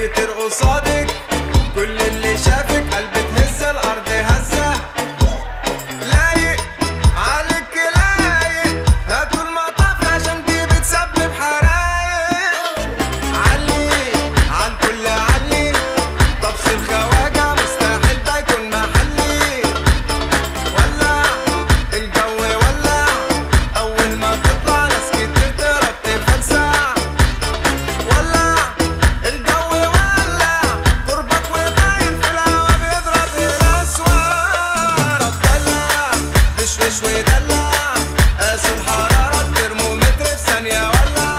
بيطير قصادك كل اللي شافك قلب تهز الارض هزه لايق عليك لايق هاتوا المطاف عشان دي بتسبب حرايق علي عالكل علي طبس الخواجة مستحيل ده يكون محلي ولع الجو ولع أول ما تطلع ناس كتير تهرب تفلسع ولع الجو ولع قربك وباين في الهوا بيضرب الأسوار دلع فشفش ودلع قاس الحرارة الترمومتر في ثانية ولع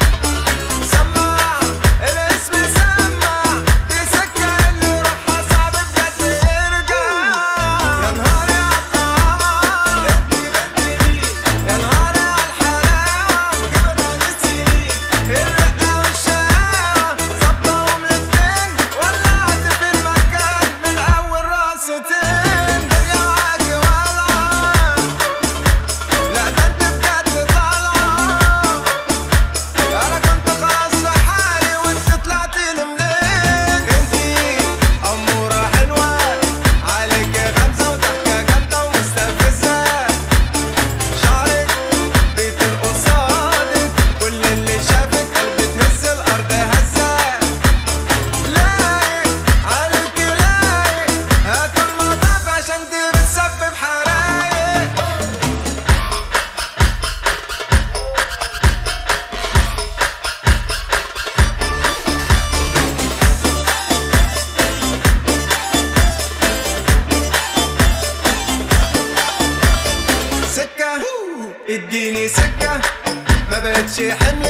سمع الاسم سمع دي سكة اللي روحها صعب بجد يرجع يا نهاري عالطعام ادي بدي يا نهاري عالحلاوة وجبنا نسيت الرقة والشقاوة ظبطهم الاتنين ولعت في المكان من أول راستين دنيا وعدي ولعة لا ده انت بجد طالعة انا كنت خلاص في حالي وانت طلعتي لي منين انتي اموره حلوه عليك غمزه وضحكه جامده ومستفزه شعرك بيطير قصادك كل اللي شافك قلبي تهز الارض هزه لايق عليك لايق هاتوا المطاف عشان دي بتسبب حرايق سكة اديني سكة ما بقتش حمل